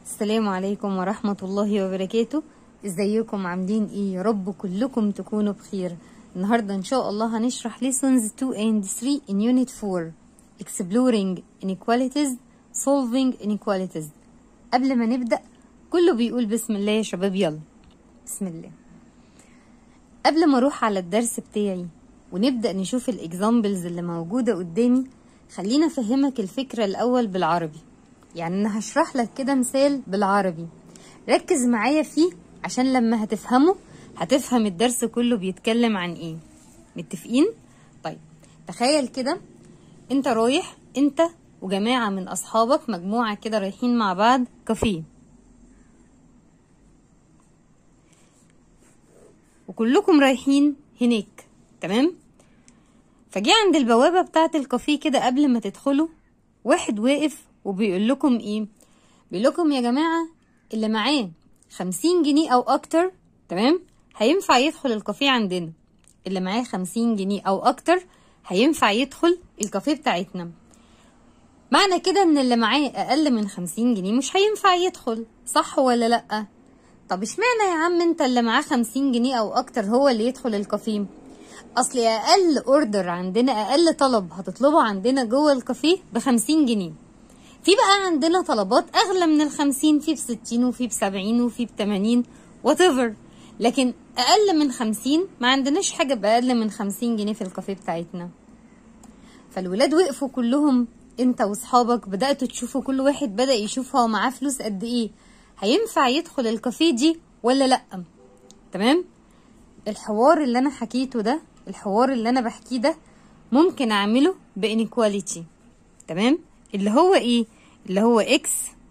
السلام عليكم ورحمة الله وبركاته ازيكم عاملين ايه يا رب كلكم تكونوا بخير النهاردة ان شاء الله هنشرح lessons 2 and 3 in unit 4 exploring inequalities solving inequalities قبل ما نبدأ كله بيقول بسم الله يا شباب يلا بسم الله قبل ما اروح على الدرس بتاعي ونبدأ نشوف الاكزامبلز اللي موجودة قدامي خلينا افهمك الفكرة الاول بالعربي يعني انا هشرح لك كده مثال بالعربي ركز معايا فيه عشان لما هتفهمه هتفهم الدرس كله بيتكلم عن ايه متفقين طيب تخيل كده انت رايح انت وجماعة من اصحابك مجموعة كده رايحين مع بعض كافيه وكلكم رايحين هناك تمام فجي عند البوابة بتاعة الكافيه كده قبل ما تدخلوا واحد واقف وبيقول لكم ايه بيقول لكم يا جماعة اللي معاه خمسين جنيه او اكتر تمام هينفع يدخل الكافيه عندنا اللي معاه خمسين جنيه او اكتر هينفع يدخل الكافيه بتاعتنا معنى كده ان اللي معاه اقل من خمسين جنيه مش هينفع يدخل صح ولا لأ طب اشمعنى يا عم انت اللي معاه خمسين جنيه او اكتر هو اللي يدخل الكافيه اصل اقل اوردر عندنا اقل طلب هتطلبه عندنا جوه الكافيه بخمسين جنيه في بقى عندنا طلبات اغلى من الخمسين في بستين وفي بسبعين وفي بتمانين whatever لكن اقل من خمسين ما عندناش حاجة باقل من خمسين جنيه في الكافيه بتاعتنا فالولاد وقفوا كلهم انت واصحابك بدأتوا تشوفوا كل واحد بدأ يشوف هو معاه فلوس قد ايه هينفع يدخل الكافيه دي ولا لأ تمام الحوار اللي انا حكيته ده الحوار اللي انا بحكيه ده ممكن اعمله بانيكواليتي تمام اللي هو ايه اللي هو x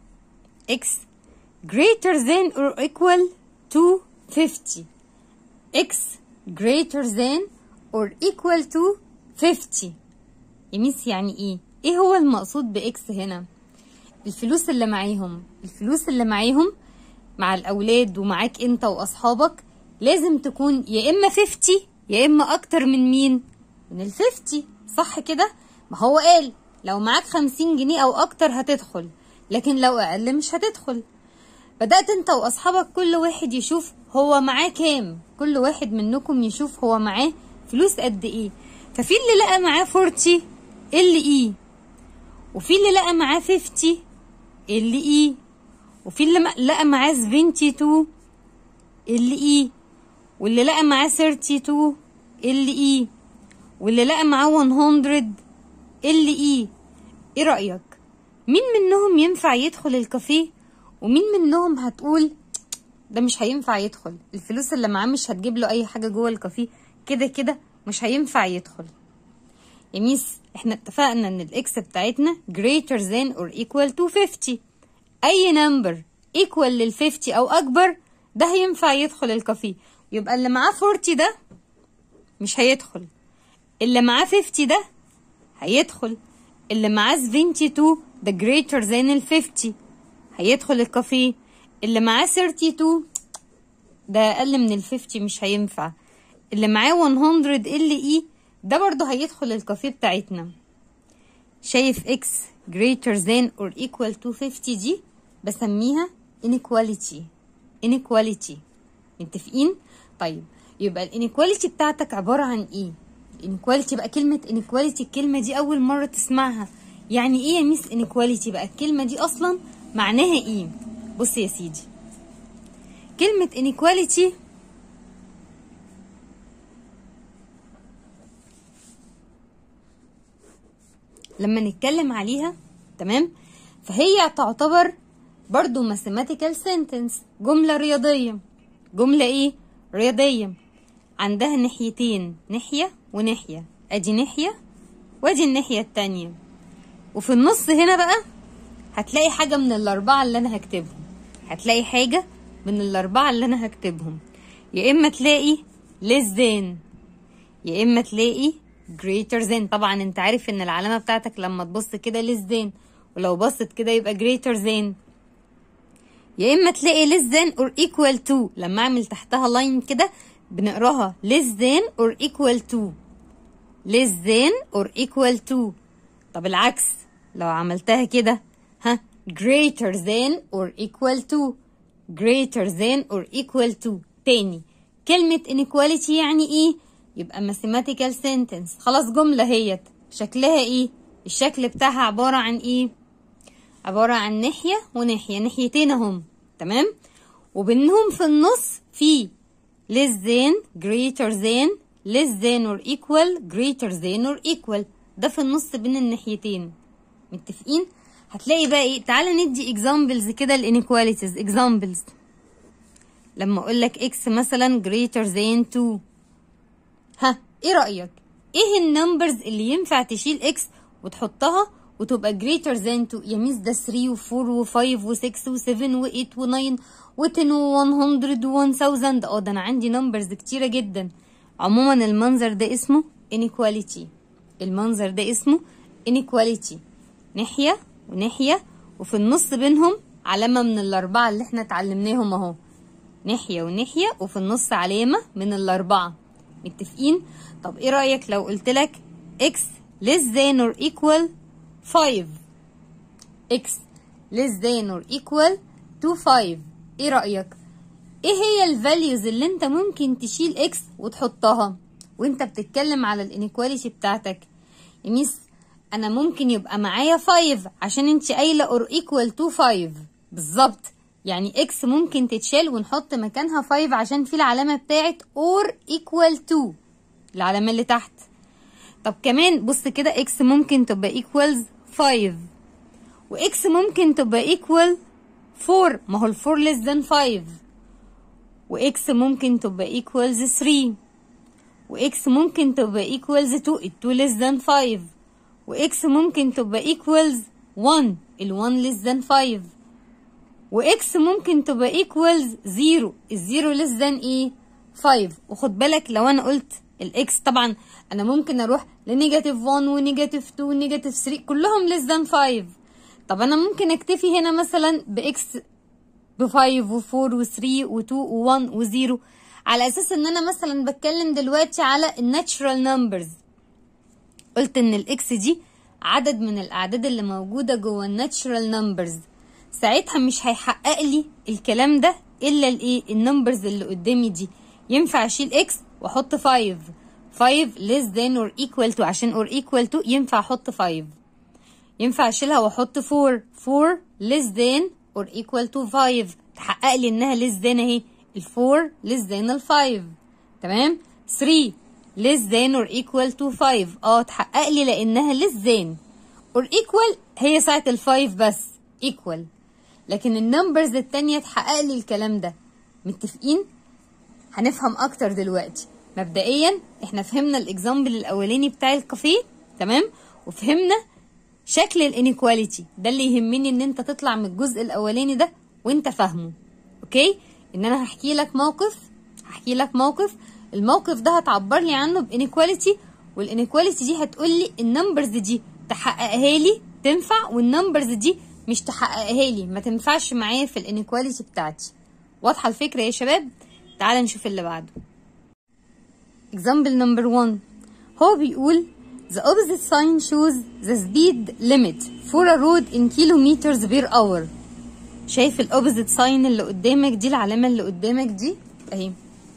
x greater than or equal to 50 x greater than or equal to 50 يميس يعني ايه ايه هو المقصود باكس هنا الفلوس اللي معاهم الفلوس اللي معاهم مع الاولاد ومعاك انت واصحابك لازم تكون يا اما 50 يا اما اكتر من مين من ال 50 صح كده ما هو قال لو معاك 50 جنيه او اكتر هتدخل لكن لو اقل مش هتدخل بدأت انت واصحابك كل واحد يشوف هو معاه كام كل واحد منكم يشوف هو معاه فلوس قد ايه ففي اللي لقى معاه 40 اللي ايه وفي اللي لقى معاه 50 اللي ايه وفي اللي لقى معاه 72 اللي ايه واللي لقى معاه 32 اللي ايه واللي لقى معاه 100 اللي ايه ايه رأيك مين منهم ينفع يدخل الكافيه ومين منهم هتقول ده مش هينفع يدخل الفلوس اللي معاه مش هتجيب له اي حاجة جوه الكافيه كده كده مش هينفع يدخل يا ميس احنا اتفقنا ان الاكس بتاعتنا greater than or equal to 50 اي نمبر equal لل 50 او اكبر ده هينفع يدخل الكافيه يبقى اللي معاه 40 ده مش هيدخل اللي معاه 50 ده هيدخل اللي معاه 72 ده greater than ال 50 هيدخل الكافيه اللي معاه 32 ده اقل من ال 50 مش هينفع اللي معاه 100 ال اي ده برضه هيدخل الكافيه بتاعتنا شايف x greater than or equal to 50 دي بسميها inequality inequality متفقين طيب يبقى الانيكواليتي بتاعتك عبارة عن ايه الانيكواليتي بقى كلمة انيكواليتي الكلمة دي أول مرة تسمعها يعني ايه يا ميس انيكواليتي بقى الكلمة دي أصلا معناها ايه بص يا سيدي كلمة انيكواليتي لما نتكلم عليها تمام فهي تعتبر برضو mathematical sentence جملة رياضية جملة ايه رياضية عندها ناحيتين ناحية وناحية ادي ناحية وادي الناحية التانية وفي النص هنا بقى هتلاقي حاجة من الأربعة اللي أنا هكتبهم هتلاقي حاجة من الأربعة اللي أنا هكتبهم يا إما تلاقي less than يا إما تلاقي greater than طبعا أنت عارف إن العلامة بتاعتك لما تبص كده less than ولو بصت كده يبقى greater than يا إما تلاقي less than or equal to لما أعمل تحتها لاين كده بنقراها less than or equal to less than or equal to طب العكس لو عملتها كده ها greater than or equal to greater than or equal to تاني كلمة inequality يعني ايه يبقى mathematical sentence خلاص جملة هيت شكلها ايه الشكل بتاعها عبارة عن ايه عبارة عن ناحية وناحية ناحيتين اهم تمام وبينهم في النص في less than greater than less than or equal greater than or equal ده في النص بين الناحيتين متفقين هتلاقي بقى ايه تعالى ندي examples كده الانيكواليتيز examples لما اقول لك x مثلا greater than 2 ها ايه رأيك ايه النمبرز اللي ينفع تشيل x وتحطها وتبقى greater than 2 يا ميس ده 3 و4 و5 و6 و7 و8 و9 و10 و100 و1000 اه ده انا عندي نمبرز كتيرة جدا عموما المنظر ده اسمه inequality المنظر ده اسمه inequality ناحية وناحية وفي النص بينهم علامة من الأربعة اللي احنا اتعلمناهم اهو ناحية وناحية وفي النص علامة من الأربعة متفقين؟ طب ايه رأيك لو قلت لك x less than or equal 5 x less than or equal to 5 ايه رأيك؟ ايه هي الفاليوز اللي انت ممكن تشيل x وتحطها وانت بتتكلم على الانيكواليتي بتاعتك يا ميس انا ممكن يبقى معايا 5 عشان انت قايله اور ايكوال تو 5 بالظبط يعني اكس ممكن تتشال ونحط مكانها 5 عشان في العلامه بتاعت اور ايكوال تو العلامه اللي تحت طب كمان بص كده اكس ممكن تبقى ايكوالز 5 واكس ممكن تبقى ايكوال 4 ما هو الفور ليس ذان 5 واكس ممكن تبقى ايكوالز 3 واكس ممكن تبقى ايكوالز 2 ال 2 ليس ذان 5 واكس ممكن تبقى ايكوالز 1 ال 1 ليس ذان 5 واكس ممكن تبقى ايكوالز 0 الزيرو ليس ذان ايه 5 وخد بالك لو انا قلت الاكس طبعا انا ممكن اروح لنيجاتيف 1 ونيجاتيف 2 ونيجاتيف 3 كلهم ليس ذان 5 طب انا ممكن اكتفي هنا مثلا باكس ب 5 و4 و3 و2 و1 و0 على اساس ان انا مثلا بتكلم دلوقتي على الناتشرال نمبرز قلت ان الاكس دي عدد من الاعداد اللي موجوده جوه الناتشرال نمبرز ساعتها مش هيحقق لي الكلام ده الا الايه النمبرز اللي قدامي دي ينفع اشيل اكس واحط 5 5 less than or equal to عشان or equal to ينفع احط 5 ينفع اشيلها واحط 4 4 less than or equal to 5 تحقق لي انها less than اهي ال 4 less than ال 5 تمام 3 less than or equal to 5 اه تحقق لي لانها less than or equal هي ساعة ال 5 بس equal لكن النمبرز التانية تحقق لي الكلام ده متفقين هنفهم اكتر دلوقتي مبدئيا احنا فهمنا الاكزامبل الاولاني بتاع الكافيه تمام وفهمنا شكل الانيكواليتي ده اللي يهمني ان انت تطلع من الجزء الاولاني ده وانت فاهمه اوكي ان انا هحكي لك موقف هحكي لك موقف الموقف ده هتعبر لي عنه بانيكواليتي والانيكواليتي دي هتقول لي النمبرز دي تحققها لي تنفع والنمبرز دي مش تحققها لي ما تنفعش معايا في الانيكواليتي بتاعتي واضحه الفكره يا شباب تعال نشوف اللي بعده example number 1 هو بيقول the opposite sign shows the speed limit for a road in kilometers per hour شايف الاوبوزيت ساين اللي قدامك دي العلامه اللي قدامك دي اهي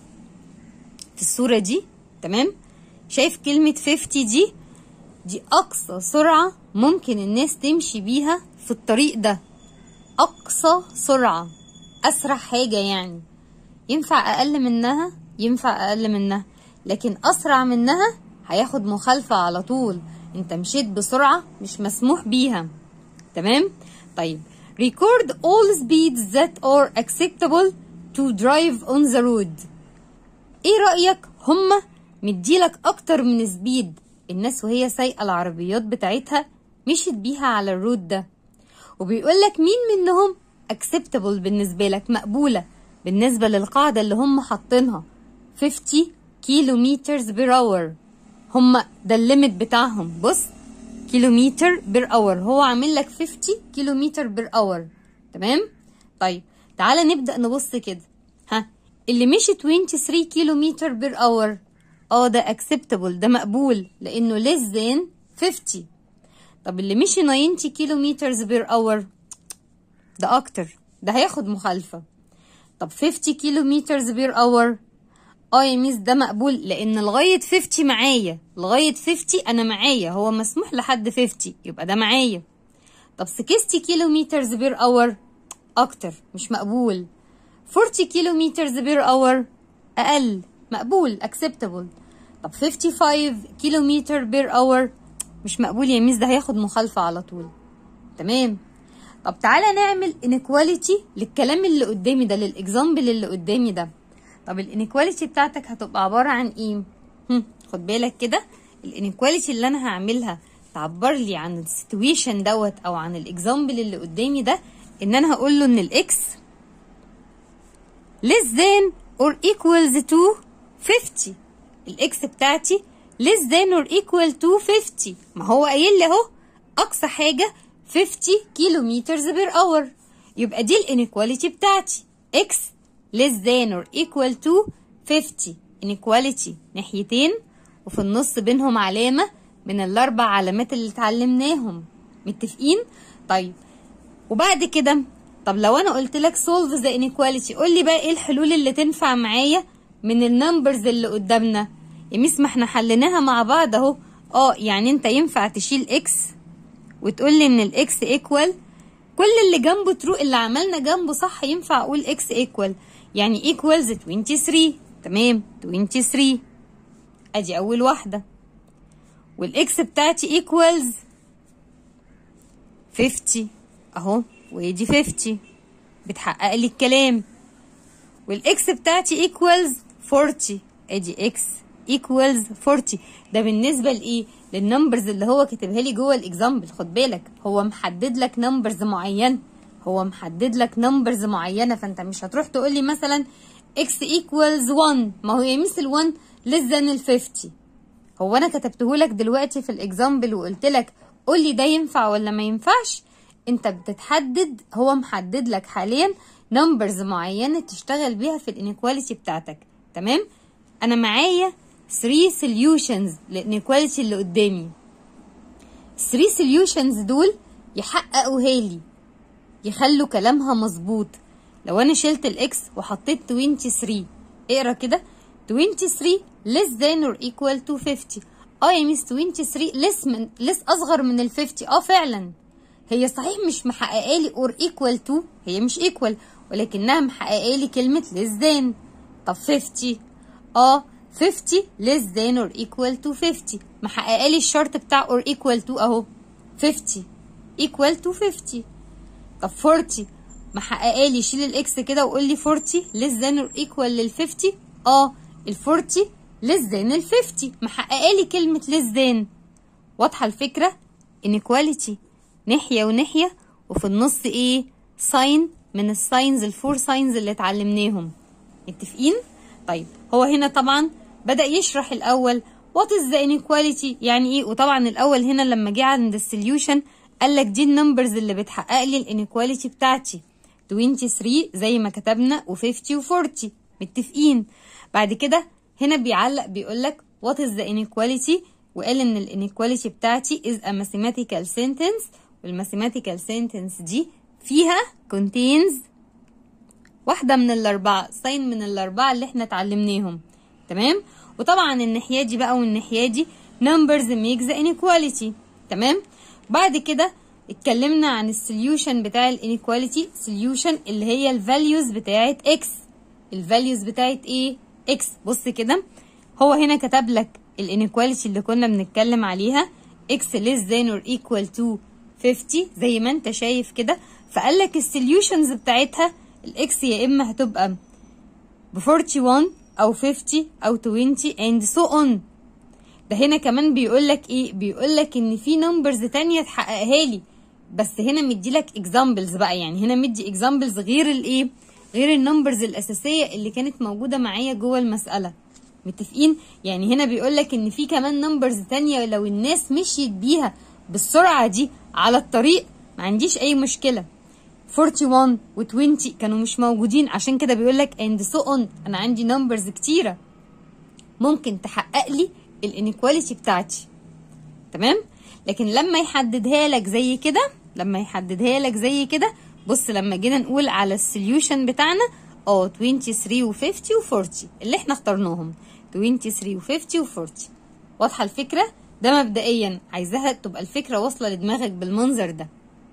في الصوره دي تمام شايف كلمه 50 دي دي اقصى سرعه ممكن الناس تمشي بيها في الطريق ده اقصى سرعه اسرع حاجه يعني ينفع اقل منها ينفع اقل منها لكن اسرع منها هياخد مخالفه على طول انت مشيت بسرعه مش مسموح بيها تمام طيب record all speeds that are acceptable to drive on the road ايه رأيك هما مديلك اكتر من سبيد الناس وهي سايقة العربيات بتاعتها مشيت بيها على الرود ده وبيقولك مين منهم acceptable بالنسبة لك مقبولة بالنسبة للقاعدة اللي هم حاطينها 50 كيلومتر بير اور هما ده الليميت بتاعهم بص كيلومتر بير اور هو عامل لك 50 كيلومتر بير اور تمام طيب تعالى نبدا نبص كده ها اللي مشي 23 كيلومتر بير اور اه ده اكسبتابل ده مقبول لانه less than 50 طب اللي مشي 90 كيلومتر بير اور ده اكتر ده هياخد مخالفة طب 50 كيلو متر بير اور اه يا ميس ده مقبول لان لغاية 50 معايا لغاية 50 انا معايا هو مسموح لحد 50 يبقى ده معايا طب 60 كيلو متر بير اور اكتر مش مقبول 40 كيلو متر بير اور اقل مقبول acceptable طب 55 كيلو متر بير اور مش مقبول يا ميس ده هياخد مخالفة على طول تمام طب تعالى نعمل انيكواليتي للكلام اللي قدامي ده للاكزامبل اللي قدامي ده طب الانيكواليتي بتاعتك هتبقى عبارة عن ايه هم، خد بالك كده الانيكواليتي اللي انا هعملها تعبر لي عن السيتويشن دوت او عن الاكزامبل اللي قدامي ده ان انا هقول له ان الاكس less than or equals to 50 الاكس بتاعتي less than or equal to 50 ما هو قايل لي اهو اقصى حاجه 50 كيلو متر بير اور يبقى دي الانيكواليتي بتاعتي x less than or equal to 50 inequality ناحيتين وفي النص بينهم علامه من الاربع علامات اللي اتعلمناهم متفقين طيب وبعد كده طب لو انا قلت لك solve the inequality قول لي بقى ايه الحلول اللي تنفع معايا من النمبرز اللي قدامنا يا ميس ما احنا حليناها مع بعض اهو اه يعني انت ينفع تشيل اكس وتقول لي ان الاكس ايكوال كل اللي جنبه ترو اللي عملنا جنبه صح ينفع اقول اكس ايكوال يعني ايكوالز 23 تمام 23 ادي اول واحده والاكس بتاعتي ايكوالز 50 اهو وادي 50 بتحقق لي الكلام والاكس بتاعتي ايكوالز 40 ادي اكس ايكوالز 40 ده بالنسبه لايه للنمبرز اللي هو كاتبها لي جوه الاكزامبل خد بالك هو محدد لك نمبرز معين هو محدد لك نمبرز معينه فانت مش هتروح تقول لي مثلا اكس ايكوالز 1 ما هو يا ميس ال 1 ليس ذان ال 50 هو انا كتبته لك دلوقتي في الاكزامبل وقلت لك قول لي ده ينفع ولا ما ينفعش انت بتتحدد هو محدد لك حاليا نمبرز معينه تشتغل بيها في الانيكواليتي بتاعتك تمام انا معايا 3 solutions للانيكواليتي اللي قدامي 3 solutions دول يحققوها لي يخلوا كلامها مظبوط لو انا شلت الاكس وحطيت 23 اقرا كده 23 less than or equal to 50 اه يا ميس 23 less من less اصغر من ال 50 اه فعلا هي صحيح مش محققه لي or equal to هي مش equal ولكنها محققه لي كلمه less than طب 50 اه 50 less than or equal to 50 محققه لي الشرط بتاع or equal to اهو 50 equal to 50 طب 40 محققه لي شيل الاكس كده وقول لي 40 less than or equal لل 50 اه ال 40 less than ال 50 محققه لي كلمه less than واضحه الفكره inequality ناحيه وناحيه وفي النص ايه ساين من الساينز الفور ساينز اللي اتعلمناهم متفقين طيب هو هنا طبعا بدأ يشرح الأول what is the inequality يعني ايه وطبعا الأول هنا لما جه عند السوليوشن قال لك دي النمبرز اللي بتحقق لي الانيكواليتي بتاعتي 23 زي ما كتبنا و50 و40 متفقين بعد كده هنا بيعلق بيقول لك what is the inequality وقال ان الانيكواليتي بتاعتي is a mathematical sentence والماثيماتيكال sentence دي فيها contains واحدة من الأربعة ساين من الأربعة اللي احنا اتعلمناهم تمام وطبعا الناحية دي بقى والناحية دي numbers make the inequality تمام بعد كده اتكلمنا عن السوليوشن بتاع الانيكواليتي سوليوشن اللي هي الفاليوز بتاعت اكس الفاليوز بتاعت ايه اكس بص كده هو هنا كتب لك الانيكواليتي اللي كنا بنتكلم عليها اكس less than or equal to 50 زي ما انت شايف كده فقال لك السوليوشنز بتاعتها الاكس يا اما هتبقى ب 41 او 50 او 20 and so on ده هنا كمان بيقول لك ايه بيقول لك ان في نمبرز تانية تحققها لي بس هنا مدي لك اكزامبلز بقى يعني هنا مدي اكزامبلز غير الايه غير النمبرز الاساسيه اللي كانت موجوده معايا جوه المساله متفقين يعني هنا بيقول لك ان في كمان نمبرز تانية لو الناس مشيت بيها بالسرعه دي على الطريق ما عنديش اي مشكله 41 و20 كانوا مش موجودين عشان كده بيقول لك and so on انا عندي نمبرز كتيره ممكن تحقق لي الانيكواليتي بتاعتي تمام لكن لما يحددها لك زي كده لما يحددها لك زي كده بص لما جينا نقول على السوليوشن بتاعنا اه 23 و50 و40 اللي احنا اخترناهم 23 و50 و40 واضحه الفكره ده مبدئيا عايزاها تبقى الفكره واصله لدماغك بالمنظر ده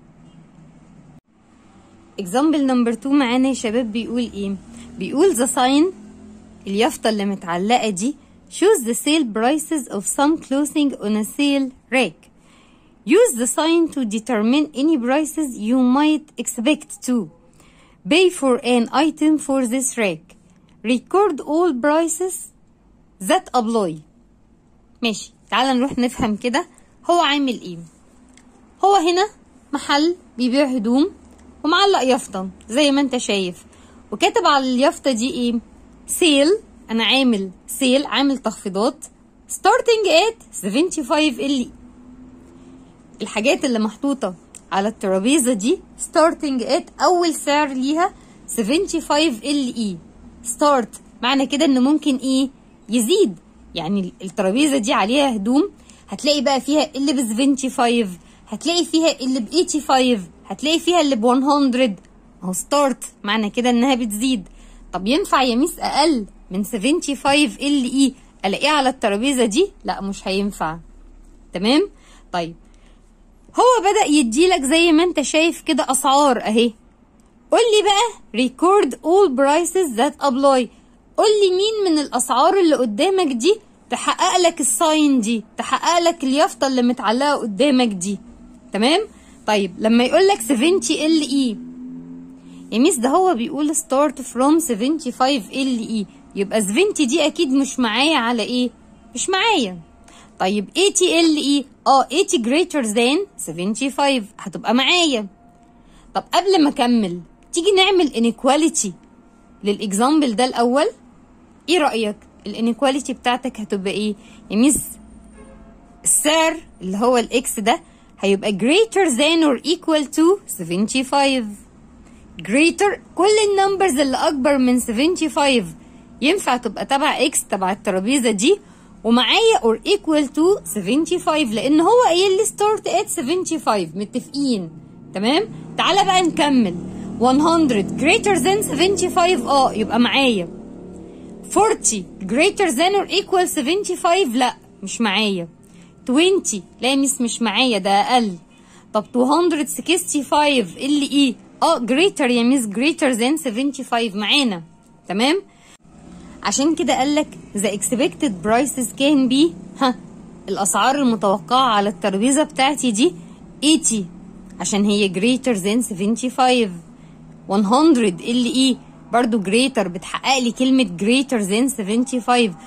example number 2 معانا يا شباب بيقول ايه بيقول the sign اليافطة اللي متعلقة دي shows the sale prices of some clothing on a sale rack use the sign to determine any prices you might expect to pay for an item for this rack record all prices that apply ماشي تعال نروح نفهم كده هو عامل ايه هو هنا محل بيبيع هدوم ومعلق يافطة زي ما انت شايف وكاتب على اليافطة دي ايه سيل انا عامل سيل عامل تخفيضات starting at 75 ال الحاجات اللي محطوطة على الترابيزة دي starting at اول سعر ليها 75 ال اي start معنى كده ان ممكن ايه يزيد يعني الترابيزة دي عليها هدوم هتلاقي بقى فيها اللي ب 75 هتلاقي فيها اللي ب 85 هتلاقي فيها اللي ب 100 اهو ستارت معنى كده انها بتزيد طب ينفع يا ميس اقل من 75 ال اي الاقيه على الترابيزه دي لا مش هينفع تمام طيب هو بدا يديلك زي ما انت شايف كده اسعار اهي قول لي بقى record all prices that apply قول لي مين من الاسعار اللي قدامك دي تحقق لك الساين دي تحقق لك اليافطه اللي متعلقه قدامك دي تمام طيب لما يقول لك 70 ال اي يا ميس ده هو بيقول start from 75 ال اي يبقى 70 دي اكيد مش معايا على ايه مش معايا طيب 80 ال اي اه 80 greater than 75 هتبقى معايا طب قبل ما اكمل تيجي نعمل inequality للاكزامبل ده الاول ايه رايك الانيكواليتي بتاعتك هتبقى ايه يا ميس السعر اللي هو الاكس ده هيبقى greater than or equal to 75 greater كل النمبرز اللي اكبر من 75 ينفع تبقى تبع اكس تبع الترابيزه دي ومعايا or equal to 75 لان هو قايل لي start at 75 متفقين تمام تعالى بقى نكمل 100 greater than 75 اه يبقى معايا 40 greater than or equal 75 لا مش معايا 20 لا مش مش معايا ده اقل طب 265 اللي ايه اه greater يا ميس greater than 75 معانا تمام عشان كده قالك the expected prices can be ها الاسعار المتوقعه على الترابيزه بتاعتي دي 80 عشان هي greater than 75 100 اللي ايه برضو greater بتحقق لي كلمة greater than 75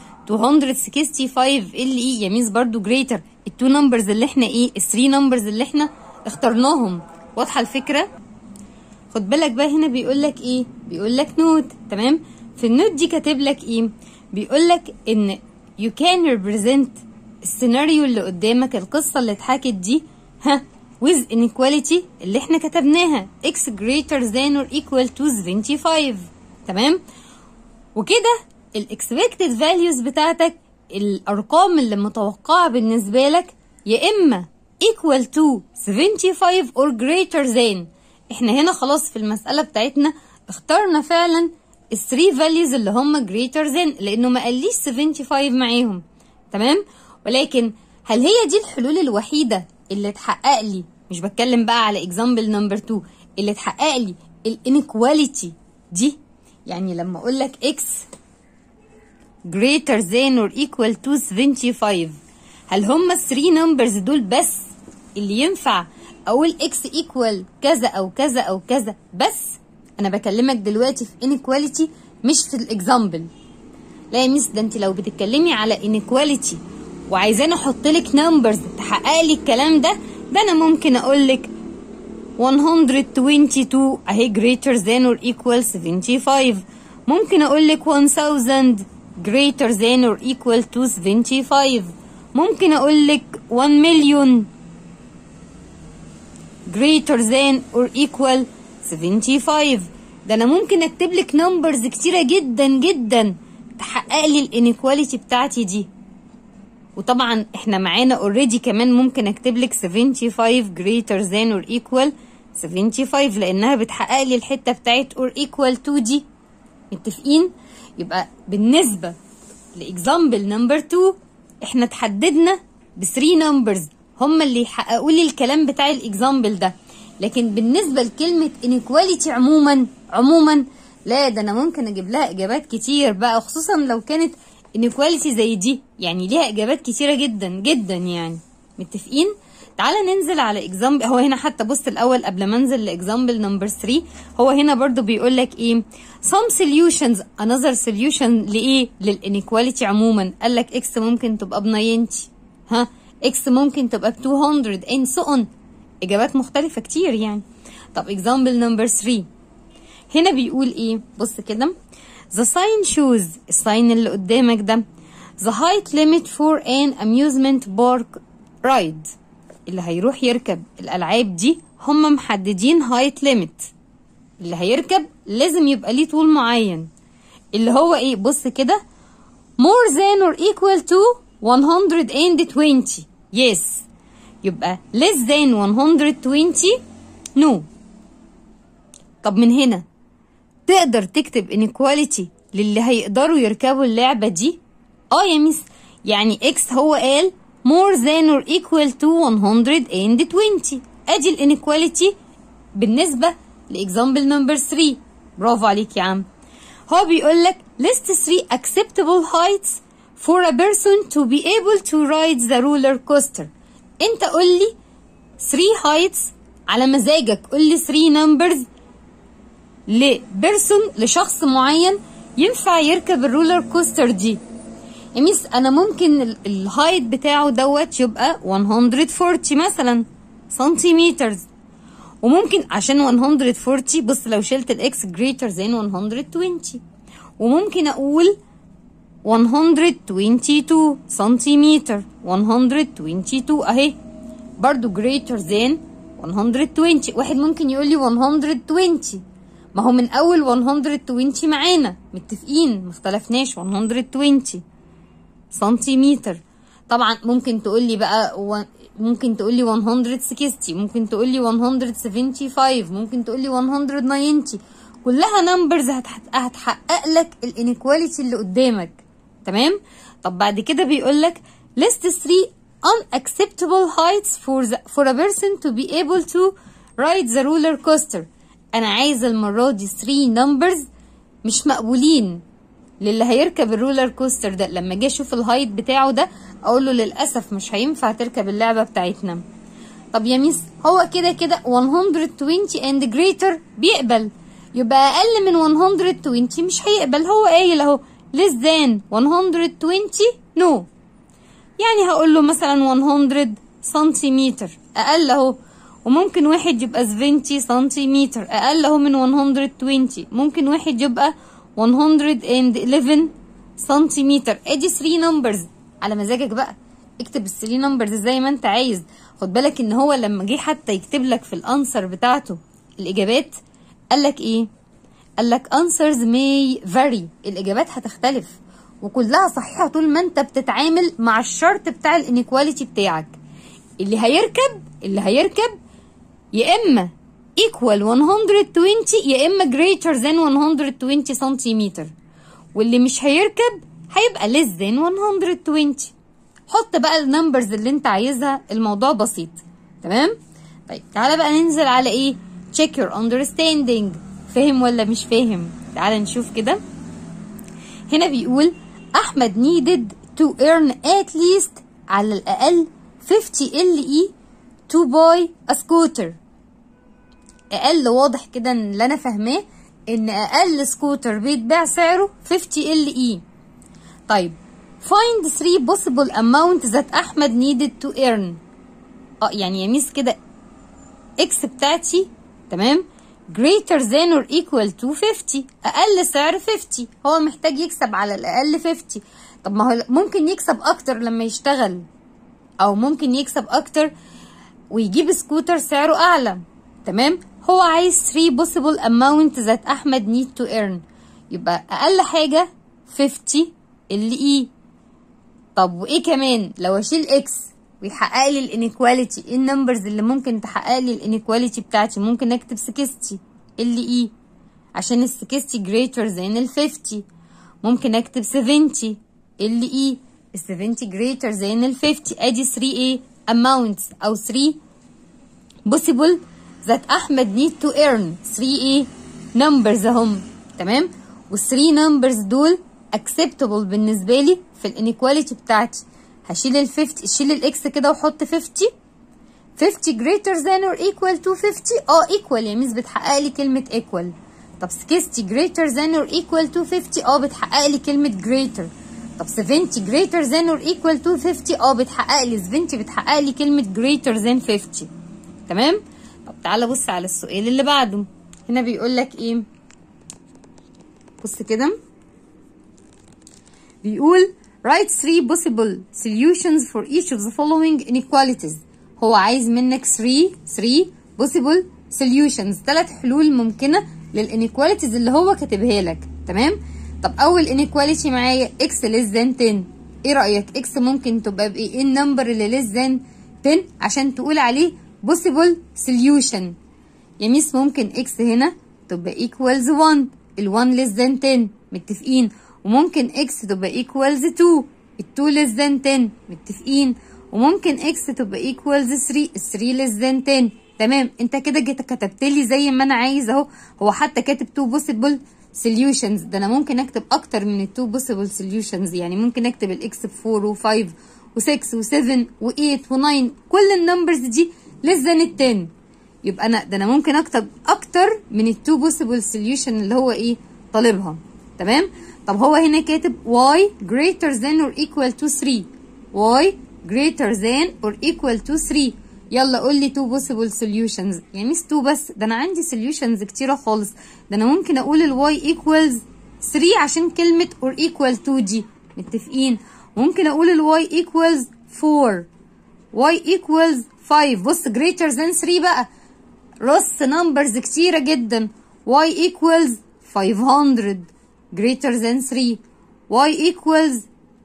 265 اللي ايه يا ميس برضو greater التو نمبرز اللي احنا ايه الثري نمبرز اللي احنا اخترناهم واضحة الفكرة خد بالك بقى هنا بيقول لك ايه بيقول لك نوت تمام في النوت دي كاتب لك ايه بيقول لك ان you can represent السيناريو اللي قدامك القصة اللي اتحكت دي ها with inequality اللي احنا كتبناها x greater than or equal to 75 تمام وكده ال expected values بتاعتك الارقام اللي متوقعة بالنسبة لك يا اما equal to 75 or greater than احنا هنا خلاص في المسألة بتاعتنا اخترنا فعلا ال 3 values اللي هم greater than لانه ما قاليش 75 معاهم تمام ولكن هل هي دي الحلول الوحيدة اللي تحقق لي مش بتكلم بقى على example نمبر 2 اللي تحقق لي الانيكواليتي دي يعني لما اقول لك x greater than or equal to 75 هل هم ال 3 numbers دول بس اللي ينفع اقول x equal كذا او كذا او كذا بس انا بكلمك دلوقتي في inequality مش في الاكزامبل لا يا ميس ده انت لو بتتكلمي على inequality وعايزاني احط لك نمبرز تحقق لي الكلام ده ده انا ممكن اقول لك 122 اهي greater than or equal 75 ممكن اقول لك 1000 greater than or equal to 75 ممكن اقول لك 1 مليون greater than or equal 75 ده انا ممكن اكتب لك نمبرز كتيره جدا جدا تحقق لي الانيكواليتي بتاعتي دي وطبعا احنا معانا اوريدي كمان ممكن اكتب لك 75 greater than or equal 75 لانها بتحقق لي الحته بتاعت or equal to دي متفقين يبقى بالنسبه لاكزامبل نمبر 2 احنا تحددنا ب 3 نمبرز هم اللي يحققوا لي الكلام بتاع الاكزامبل ده لكن بالنسبه لكلمه انيكواليتي عموما عموما لا ده انا ممكن اجيب لها اجابات كتير بقى خصوصا لو كانت انيكواليتي زي دي يعني ليها اجابات كتيره جدا جدا يعني متفقين تعالى ننزل على اكزامبل هو هنا حتى بص الاول قبل ما انزل لاكزامبل نمبر 3 هو هنا برضو بيقول لك ايه some solutions another solution لايه للانيكواليتي عموما قال لك اكس ممكن تبقى ب 90 ها اكس ممكن تبقى ب 200 and so on اجابات مختلفه كتير يعني طب اكزامبل نمبر 3 هنا بيقول ايه بص كده the sign shows الساين اللي قدامك ده the height limit for an amusement park ride اللي هيروح يركب الالعاب دي هم محددين height limit اللي هيركب لازم يبقى ليه طول معين اللي هو ايه بص كده more than or equal to 120 yes يبقى less than 120 no طب من هنا تقدر تكتب inequality للي هيقدروا يركبوا اللعبة دي اه يا ميس يعني اكس هو قال more than or equal to 120 ادي الانيكواليتي بالنسبة لاكزامبل نمبر 3 برافو عليك يا عم هو بيقول لك list 3 acceptable heights for a person to be able to ride the roller coaster انت قول لي 3 heights على مزاجك قول لي 3 numbers لبيرسون لشخص معين ينفع يركب الرولر كوستر دي يا ميس انا ممكن ال- الهايت بتاعه دوت يبقى 140 مثلا سنتيمترز وممكن عشان 140 بص لو شلت الاكس greater than 120 وممكن اقول 122 سنتيمتر 122 اهي برضو greater than 120 واحد ممكن يقول لي 120 ما هو من اول 120 معانا متفقين ما اختلفناش 120 سنتيمتر طبعا ممكن تقول لي بقى و... ممكن تقول لي 160 ممكن تقول لي 175 ممكن تقول لي 190 كلها نمبرز هتحقق, هتحقق لك الانيكواليتي اللي قدامك تمام طب بعد كده بيقول لك list 3 unacceptable heights for the, for a person to be able to ride the roller coaster انا عايزه المره دي 3 نمبرز مش مقبولين للي هيركب الرولر كوستر ده لما اجي اشوف الهايت بتاعه ده اقول له للاسف مش هينفع تركب اللعبه بتاعتنا طب يا ميس هو كده كده 120 and greater بيقبل يبقى اقل من 120 مش هيقبل هو قايل اهو less than 120 no يعني هقول له مثلا 100 سنتيمتر اقل اهو وممكن واحد يبقى 70 سنتيمتر اقل اهو من 120 ممكن واحد يبقى 111 سنتيمتر ادي 3 نمبرز على مزاجك بقى اكتب ال 3 نمبرز زي ما انت عايز خد بالك ان هو لما جه حتى يكتب لك في الانسر بتاعته الاجابات قال لك ايه قال لك answers may vary الاجابات هتختلف وكلها صحيحه طول ما انت بتتعامل مع الشرط بتاع الانيكواليتي بتاعك اللي هيركب اللي هيركب يا اما equal 120 يا اما greater than 120 سنتيمتر واللي مش هيركب هيبقى less than 120 حط بقى النمبرز اللي انت عايزها الموضوع بسيط تمام طيب تعالى بقى ننزل على ايه check your understanding فاهم ولا مش فاهم تعالى نشوف كده هنا بيقول احمد needed to earn at least على الاقل 50 LE to buy a scooter اقل واضح كده ان اللي انا فاهماه ان اقل سكوتر بيتباع سعره 50 LE طيب find three possible amount that احمد needed to earn اه يعني يا ميس كده اكس بتاعتي تمام greater than or equal to 50 اقل سعر 50 هو محتاج يكسب على الاقل 50 طب ما هو ممكن يكسب اكتر لما يشتغل او ممكن يكسب اكتر ويجيب سكوتر سعره اعلى تمام هو عايز 3 possible amount that احمد need to earn يبقى اقل حاجة 50 اللي ايه طب وايه كمان لو اشيل اكس ويحقق لي الانيكواليتي ايه النمبرز اللي ممكن تحقق لي الانيكواليتي بتاعتي ممكن اكتب 60 ال اي عشان ال 60 greater than ال 50 ممكن اكتب 70 ال اي ال 70 greater than ال 50 ادي 3 ايه amounts او 3 possible that احمد need to earn 3 ايه numbers اهم تمام وال 3 numbers دول acceptable بالنسبه لي في الانيكواليتي بتاعتي هشيل ال 50 شيل الاكس كده وحط 50 50 greater than or equal to 50 اه equal يا ميس بتحقق لي كلمة equal طب 60 greater than or equal to 50 اه بتحقق لي كلمة greater طب 70 greater than or equal to 50 اه بتحقق لي 70 بتحقق لي كلمة greater than 50 تمام طب تعالى بص على السؤال اللي بعده هنا بيقول لك ايه بص كده بيقول write three possible solutions for each of the following inequalities هو عايز منك 3 3 possible solutions ثلاث حلول ممكنة للانيكواليتيز اللي هو كاتبها لك تمام طب اول inequality معايا x less than 10 ايه رأيك x ممكن تبقى بايه ايه النمبر اللي less than 10 عشان تقول عليه possible solution يا ميس ممكن x هنا تبقى equals 1 ال 1 less than 10 متفقين وممكن x تبقى equals 2 ال 2 less than 10 متفقين وممكن x تبقى equals 3 ال 3 less than 10 تمام انت كده جيت كتبت لي زي ما انا عايز اهو هو حتى كاتب 2 possible solutions ده انا ممكن اكتب اكتر من ال 2 possible solutions يعني ممكن اكتب الاكس ب 4 و5 و6 و7 و8 و9 كل النمبرز دي less than ال 10 يبقى انا ده انا ممكن اكتب اكتر من ال 2 possible solution اللي هو ايه طالبها تمام طب هو هنا كاتب y greater than or equal to 3 y greater than or equal to 3 يلا قول لي two possible solutions يعني مش two بس ده انا عندي solutions كتيره خالص ده انا ممكن اقول ال y equals 3 عشان كلمه or equal to دي متفقين ممكن اقول ال y equals 4 y equals 5 بص greater than 3 بقى رص numbers كتيره جدا y equals 500 greater than 3 y equals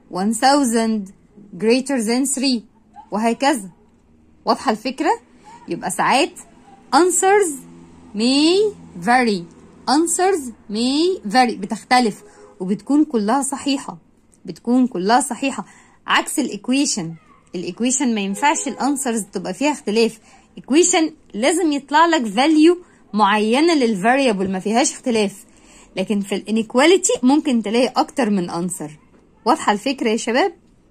1000 greater than 3 وهكذا واضحة الفكرة؟ يبقى ساعات answers may vary answers may vary بتختلف وبتكون كلها صحيحة بتكون كلها صحيحة عكس الايكويشن الايكويشن ما ينفعش الانسرز تبقى فيها اختلاف equation لازم يطلع لك value معينة للفاريبل ما فيهاش اختلاف لكن في الانيكواليتي ممكن تلاقي اكتر من انسر واضحة الفكرة يا شباب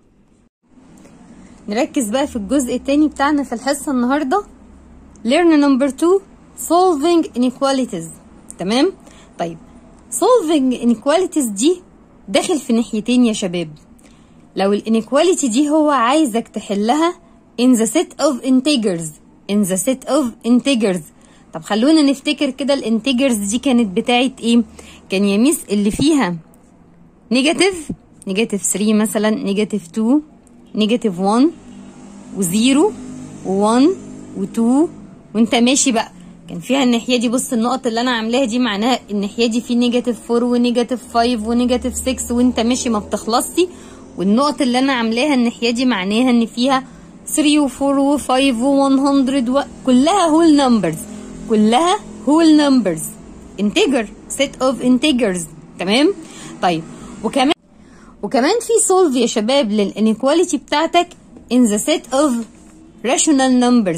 نركز بقى في الجزء التاني بتاعنا في الحصة النهاردة learn number 2 solving inequalities تمام طيب solving inequalities دي داخل في ناحيتين يا شباب لو الانيكواليتي دي هو عايزك تحلها in the set of integers in the set of integers طب خلونا نفتكر كده الانتجرز دي كانت بتاعت ايه كان يا ميس اللي فيها نيجاتيف نيجاتيف 3 مثلا نيجاتيف 2 نيجاتيف 1 و0 و1 و2 وانت ماشي بقى كان فيها الناحيه دي بص النقط اللي انا عاملاها دي معناها الناحيه دي في نيجاتيف 4 ونيجاتيف 5 ونيجاتيف 6 وانت ماشي ما بتخلصش والنقط اللي انا عاملاها الناحيه دي معناها ان فيها 3 و4 و5 و100 و... كلها هول نمبرز كلها هول نمبرز انتجر set of integers تمام طيب وكمان وكمان في solve يا شباب للانيكواليتي بتاعتك in the set of rational numbers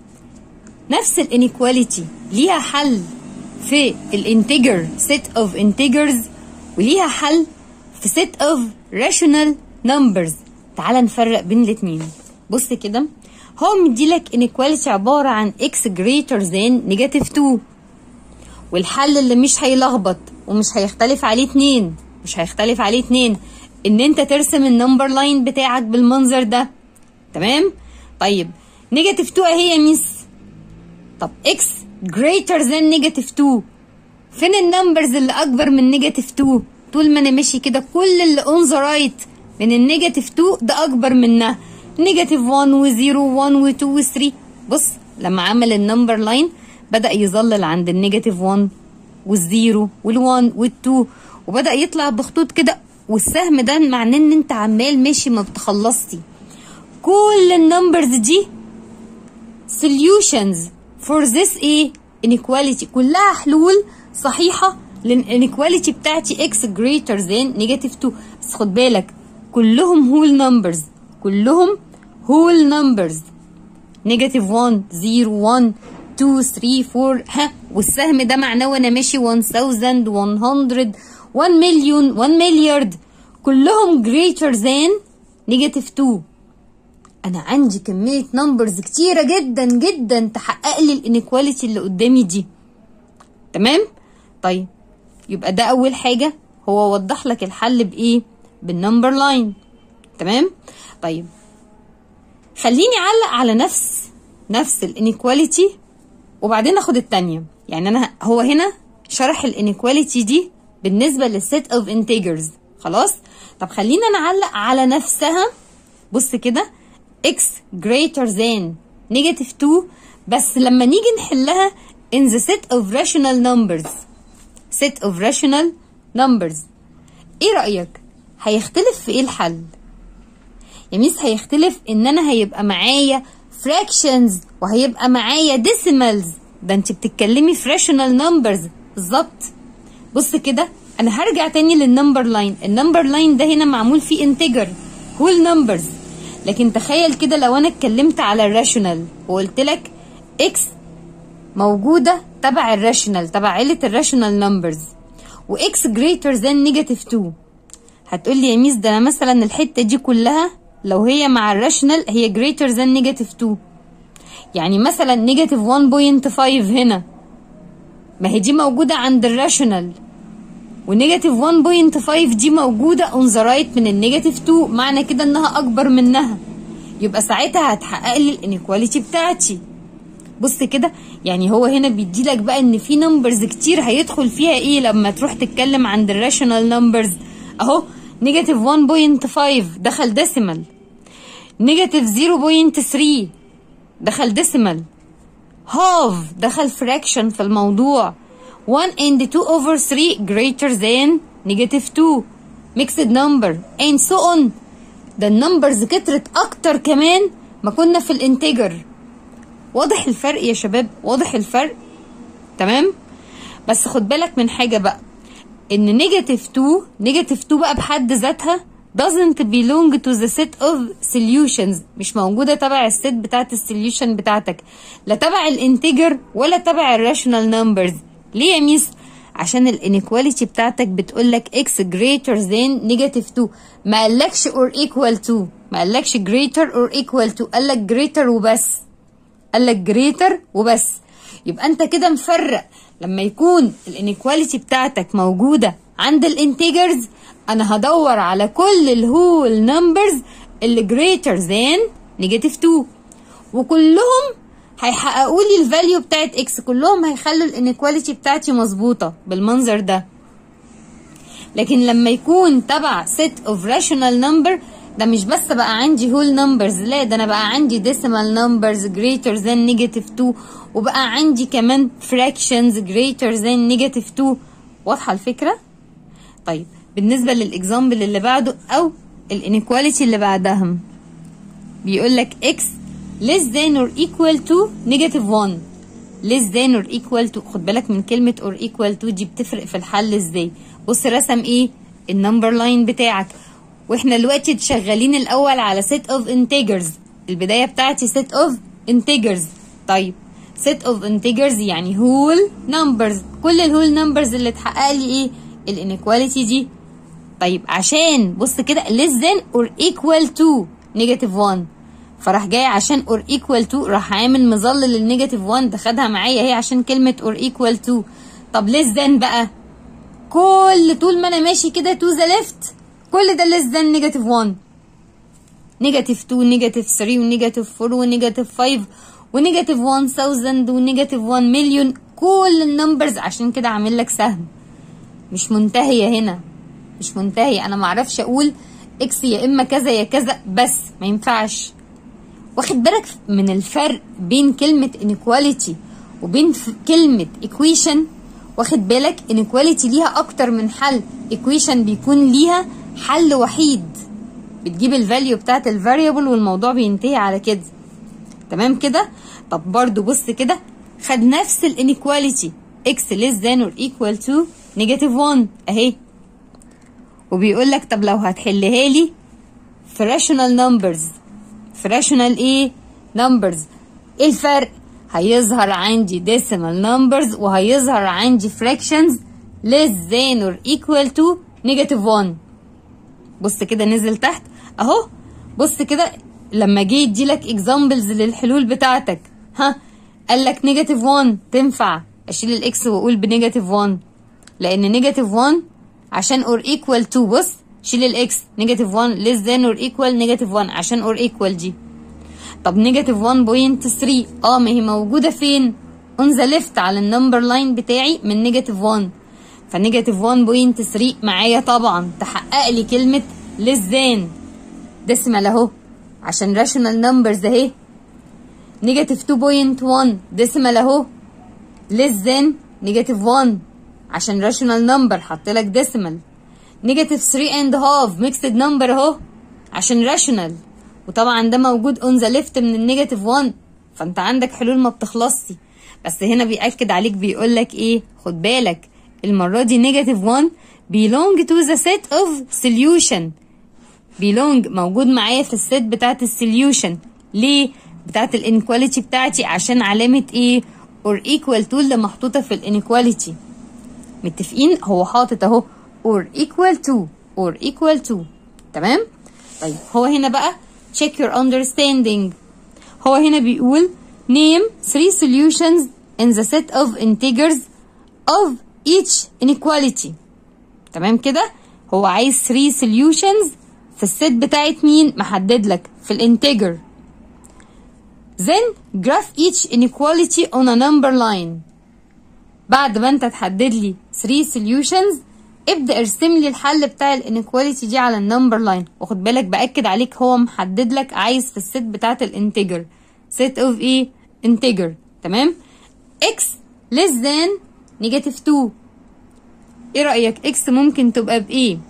نفس الانيكواليتي ليها حل في الانتجر set of integers وليها حل في set of rational numbers تعال نفرق بين الاتنين بص كده هو مديلك انيكواليتي عبارة عن x greater than negative 2 والحل اللي مش هيلخبط ومش هيختلف عليه اتنين مش هيختلف عليه اتنين ان انت ترسم النمبر لاين بتاعك بالمنظر ده تمام طيب نيجاتيف 2 اهي يا ميس طب x greater than نيجاتيف 2 فين النمبرز اللي اكبر من نيجاتيف 2 طول ما انا ماشي كده كل اللي اون ذا رايت من النيجاتيف 2 ده اكبر منها نيجاتيف 1 و0 و1 و2 و3 بص لما عمل النمبر لاين بدا يظلل عند النيجاتيف 1 والزيرو وال1 وال2 وبدا يطلع بخطوط كده والسهم ده معناه ان انت عمال ماشي ما بتخلصتي كل النمبرز دي solutions for this ايه inequality كلها حلول صحيحة للانيكواليتي بتاعتي x greater than negative 2 بس خد بالك كلهم whole numbers كلهم whole numbers negative 1 0 1 2 3 4 ها والسهم ده معناه وانا ماشي 1100 1 مليون 1 مليارد كلهم greater than negative 2 انا عندي كمية نمبرز كتيرة جدا جدا تحقق لي الانيكواليتي اللي قدامي دي تمام طيب يبقى ده اول حاجة هو وضح لك الحل بايه بالنمبر لاين تمام طيب خليني اعلق على نفس نفس الانيكواليتي وبعدين اخد التانية يعني انا هو هنا شرح الانيكواليتي دي بالنسبة للست اوف انتجرز خلاص طب خلينا نعلق على نفسها بص كده x greater than negative 2 بس لما نيجي نحلها in the set of rational numbers set of rational numbers ايه رأيك هيختلف في ايه الحل يا ميس هيختلف ان انا هيبقى معايا fractions وهيبقى معايا decimals ده انت بتتكلمي في rational numbers بالظبط بص كده انا هرجع تاني للنمبر لاين النمبر لاين ده هنا معمول فيه انتجر whole numbers لكن تخيل كده لو انا اتكلمت على الراشونال وقلت لك اكس موجوده تبع الراشونال تبع عيله الراشونال نمبرز واكس جريتر ذان نيجاتيف 2 هتقول لي يا ميس ده انا مثلا الحته دي كلها لو هي مع الراشونال هي جريتر ذان نيجاتيف 2 يعني مثلا نيجاتيف 1.5 هنا ما هي دي موجوده عند الراشونال ونيجاتيف 1.5 دي موجودة اون ذا رايت من النيجاتيف 2 معنى كده انها اكبر منها يبقى ساعتها هتحقق لي الانيكواليتي بتاعتي بص كده يعني هو هنا بيدي لك بقى ان في نمبرز كتير هيدخل فيها ايه لما تروح تتكلم عند الراشونال نمبرز اهو نيجاتيف 1.5 دخل ديسيمال نيجاتيف 0.3 دخل ديسيمال هاف دخل فراكشن في الموضوع 1 and 2 over 3 greater than negative 2 mixed number and so on ده النمبرز كترت اكتر كمان ما كنا في الانتجر واضح الفرق يا شباب واضح الفرق تمام بس خد بالك من حاجة بقى ان نيجاتيف 2 نيجاتيف 2 بقى بحد ذاتها doesn't belong to the set of solutions مش موجودة تبع الست بتاعت السوليوشن بتاعتك لا تبع الانتجر ولا تبع الراشونال نمبرز ليه يا ميس عشان الانيكواليتي بتاعتك بتقول لك x greater than negative 2 ما قالكش or equal to ما قالكش greater or equal to قال لك greater وبس قال لك greater وبس يبقى انت كده مفرق لما يكون الانيكواليتي بتاعتك موجودة عند الانتجرز انا هدور على كل الهول نمبرز اللي greater than negative 2 وكلهم هيحققوا لي الفاليو بتاعت اكس كلهم هيخلوا الانيكواليتي بتاعتي مظبوطه بالمنظر ده لكن لما يكون تبع set of rational number ده مش بس بقى عندي whole numbers لا ده انا بقى عندي decimal numbers greater than negative 2 وبقى عندي كمان fractions greater than negative 2 واضحه الفكره طيب بالنسبه للاكزامبل اللي بعده او الانيكواليتي اللي بعدها بيقول لك x less than or equal to negative 1 less than or equal to خد بالك من كلمة or equal to دي بتفرق في الحل ازاي بص رسم ايه النمبر لاين بتاعك واحنا دلوقتي شغالين الاول على set of integers البداية بتاعتي set of integers طيب set of integers يعني whole numbers كل الهول numbers اللي اتحقق لي ايه الانيكواليتي دي طيب عشان بص كده less than or equal to negative 1 فراح جاي عشان اور ايكوال تو راح عامل مظلل النيجاتيف 1 ده خدها معايا اهي عشان كلمه اور ايكوال تو طب ليس ذان بقى كل طول ما انا ماشي كده تو ذا ليفت كل ده ليس ذان نيجاتيف 1 نيجاتيف 2 نيجاتيف 3 ونيجاتيف 4 ونيجاتيف 5 ونيجاتيف 1000 ونيجاتيف 1 مليون كل النمبرز عشان كده عامل لك سهم مش منتهيه هنا مش منتهيه انا معرفش اقول اكس يا اما كذا يا كذا بس ما ينفعش واخد بالك من الفرق بين كلمة inequality وبين كلمة equation واخد بالك inequality ليها أكتر من حل equation بيكون ليها حل وحيد بتجيب الفاليو بتاعت الفاريبل والموضوع بينتهي على كده تمام كده طب برضو بص كده خد نفس الانيكواليتي x less than or equal to negative 1 اهي وبيقول لك طب لو هتحلها لي في rational numbers في rational ايه numbers ايه الفرق هيظهر عندي decimal numbers وهيظهر عندي fractions less than or equal to negative 1 بص كده نزل تحت اهو بص كده لما جه يديلك examples للحلول بتاعتك ها قال لك نيجاتيف 1 تنفع اشيل الاكس واقول بنيجاتيف 1 لان نيجاتيف 1 عشان اور ايكوال 2 بص شيل الاكس نيجاتيف 1 less than اور ايكوال نيجاتيف 1 عشان اور ايكوال دي طب نيجاتيف 1.3 اه ما هي موجوده فين اون ذا ليفت على النمبر لاين بتاعي من نيجاتيف 1 فنيجاتيف 1.3 معايا طبعا تحقق لي كلمه less than ديسمال اهو عشان راشونال نمبرز اهي نيجاتيف 2.1 ديسمال اهو less than نيجاتيف 1 عشان راشونال نمبر حط لك ديسمال نيجاتيف 3 اند هاف ميكسد نمبر اهو عشان راشونال وطبعا ده موجود اون ذا ليفت من النيجاتيف 1 فانت عندك حلول ما بتخلصش بس هنا بيأكد عليك بيقول لك ايه خد بالك المرة دي نيجاتيف 1 belong to the set of solution belong موجود معايا في الست بتاعت السوليوشن ليه بتاعت الانيكواليتي بتاعتي عشان علامة ايه or equal to اللي محطوطة في الانيكواليتي متفقين هو حاطط اهو or equal to or equal to تمام طيب هو هنا بقى check your understanding هو هنا بيقول name three solutions in the set of integers of each inequality تمام كده هو عايز 3 solutions في الست بتاعت مين محدد لك في الانتجر then graph each inequality on a number line بعد ما انت تحدد لي 3 solutions ابدا ارسم لي الحل بتاع الانيكواليتي دي على النمبر لاين وخد بالك باكد عليك هو محدد لك عايز في الست بتاعت الانتجر set of ايه integer تمام x less than negative 2 ايه رايك x ممكن تبقى بايه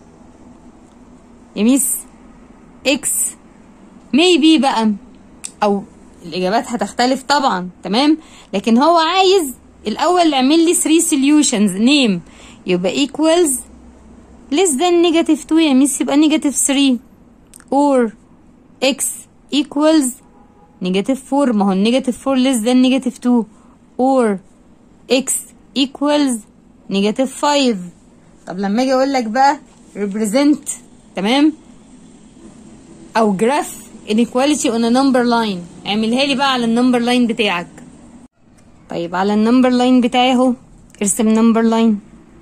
يا ميس x maybe بقى او الاجابات هتختلف طبعا تمام لكن هو عايز الاول اعمل لي 3 solutions name يبقى equals less than negative 2 يا ميس يبقى negative 3 or x equals negative 4 ما هو negative 4 less than negative 2 or x equals negative 5 طب لما اجي اقول لك بقى represent تمام او graph inequality on a number line اعملها لي بقى على النمبر لاين بتاعك طيب على النمبر لاين بتاعي اهو ارسم نمبر لاين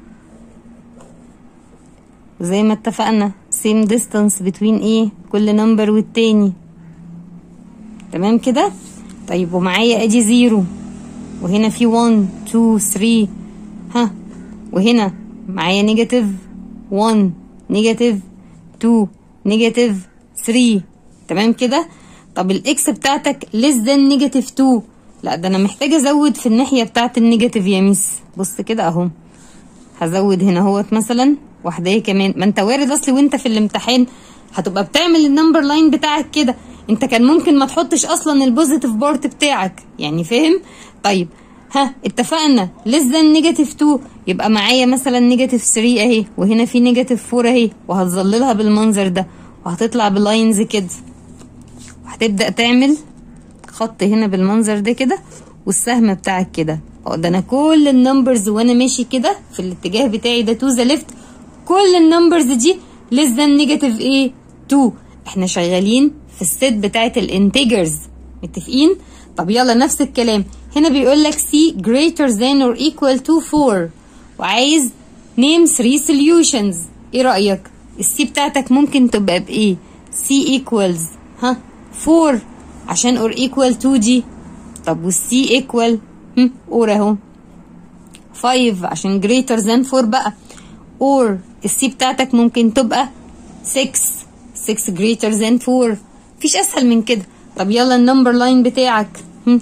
زي ما اتفقنا same distance between ايه كل نمبر والتاني تمام كده طيب ومعايا ادي زيرو وهنا في 1 2 3 ها وهنا معايا نيجاتيف 1 نيجاتيف 2 نيجاتيف 3 تمام كده طب الاكس بتاعتك less than نيجاتيف 2 لا ده انا محتاجه ازود في الناحيه بتاعت النيجاتيف يا ميس بص كده اهو هزود هنا اهوت مثلا واحده كمان ما انت وارد اصلي وانت في الامتحان هتبقى بتعمل النمبر لاين بتاعك كده انت كان ممكن ما تحطش اصلا البوزيتيف بارت بتاعك يعني فاهم طيب ها اتفقنا less than نيجاتيف 2 يبقى معايا مثلا نيجاتيف 3 اهي وهنا في نيجاتيف 4 اهي وهتظللها بالمنظر ده وهتطلع بلاينز كده وهتبدا تعمل خط هنا بالمنظر ده كده والسهم بتاعك كده اه ده انا كل النمبرز وانا ماشي كده في الاتجاه بتاعي ده تو ذا ليفت كل النمبرز دي less than نيجاتيف ايه 2 احنا شغالين في الست بتاعت الانتجرز متفقين طب يلا نفس الكلام هنا بيقول لك C greater than or equal to 4 وعايز name 3 solutions ايه رأيك السي بتاعتك ممكن تبقى بايه C equals ها 4 عشان or equal to دي طب والسي equal هم اور اهو 5 عشان greater than 4 بقى or السي بتاعتك ممكن تبقى 6 6 greater than 4 مفيش اسهل من كده طب يلا النمبر لاين بتاعك هم.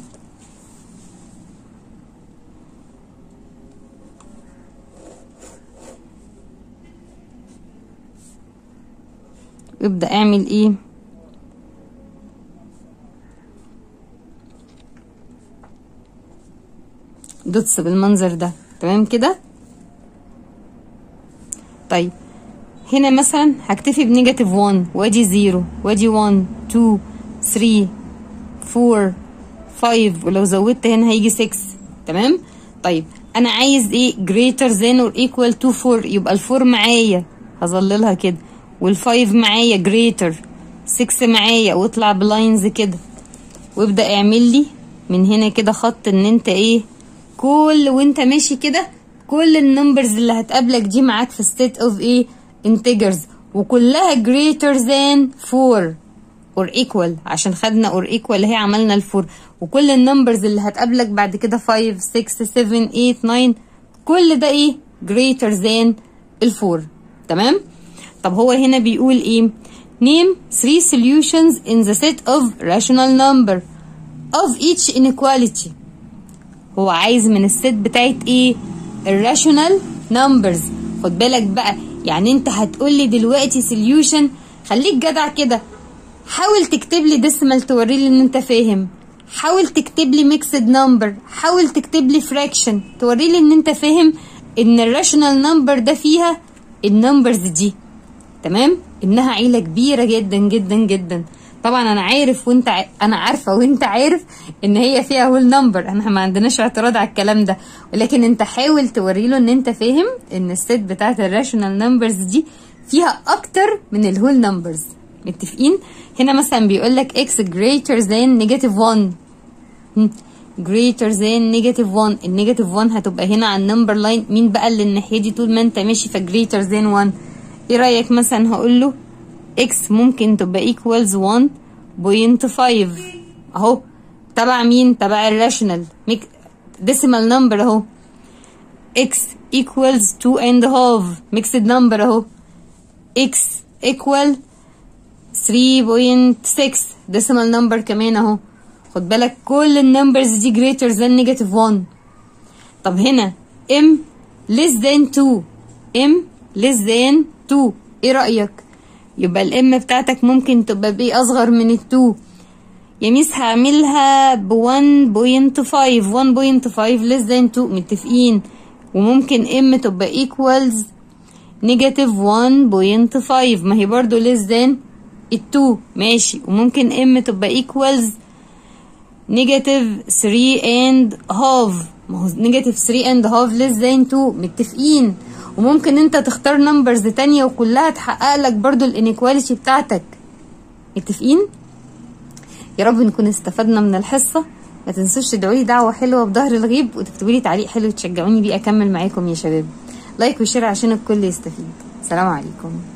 وابدأ اعمل ايه دوتس بالمنظر ده تمام كده طيب هنا مثلا هكتفي بنيجاتيف 1 وادي 0 وادي 1 2 3 4 5 ولو زودت هنا هيجي 6 تمام طيب انا عايز ايه greater than or equal to 4 يبقى الفور معايا هظللها كده والفايف معايا greater 6 معايا واطلع بلاينز كده وابدا اعمل لي من هنا كده خط ان انت ايه كل وانت ماشي كده كل النمبرز اللي هتقابلك دي معاك في state of ايه integers وكلها greater than 4 or equal عشان خدنا or equal هي عملنا الفور وكل النمبرز اللي هتقابلك بعد كده 5 6 7 8 9 كل ده ايه greater than الفور تمام طب هو هنا بيقول ايه name three solutions in the set of rational number of each inequality هو عايز من الست بتاعت ايه الراشونال نمبرز خد بالك بقى يعني انت هتقولي دلوقتي سوليوشن خليك جدع كده حاول تكتب لي ديسيمال توري لي ان انت فاهم حاول تكتب لي ميكسد نمبر حاول تكتب لي فراكشن توري لي ان انت فاهم ان الراشونال نمبر ده فيها النمبرز دي تمام انها عيله كبيره جدا جدا جدا طبعا انا عارف وانت ع... انا عارفه وانت عارف ان هي فيها هول نمبر احنا ما عندناش اعتراض على الكلام ده ولكن انت حاول توري له ان انت فاهم ان الست بتاعت الراشونال نمبرز دي فيها اكتر من الهول نمبرز متفقين هنا مثلا بيقول لك x greater than negative 1 greater than negative 1 النيجاتيف 1 هتبقى هنا على النمبر لاين مين بقى اللي الناحيه دي طول ما انت ماشي ف greater than 1 ايه رايك مثلا هقول له x ممكن تبقى equals 1.5 اهو تبع مين تبع الراشونال decimal number اهو x equals 2 and half mixed number اهو x equal 3.6 decimal number كمان اهو خد بالك كل النمبرز دي greater than negative 1 طب هنا m less than 2 m less than 2 ايه رأيك يبقى الام بتاعتك ممكن تبقى بايه اصغر من ال 2 يا ميس هعملها ب 1.5 1.5 less than 2 متفقين وممكن ام تبقى equals نيجاتيف 1.5 ما هي برضو less than ال2 ماشي وممكن ام تبقى equals نيجاتيف 3 and half ما هو نيجاتيف 3 and half less than 2 متفقين وممكن انت تختار نمبرز تانية وكلها تحقق لك برضو الانيكواليتي بتاعتك متفقين يا رب نكون استفدنا من الحصة ما تنسوش تدعوا لي دعوة حلوة بظهر الغيب وتكتبوا لي تعليق حلو تشجعوني بيه اكمل معاكم يا شباب لايك وشير عشان الكل يستفيد سلام عليكم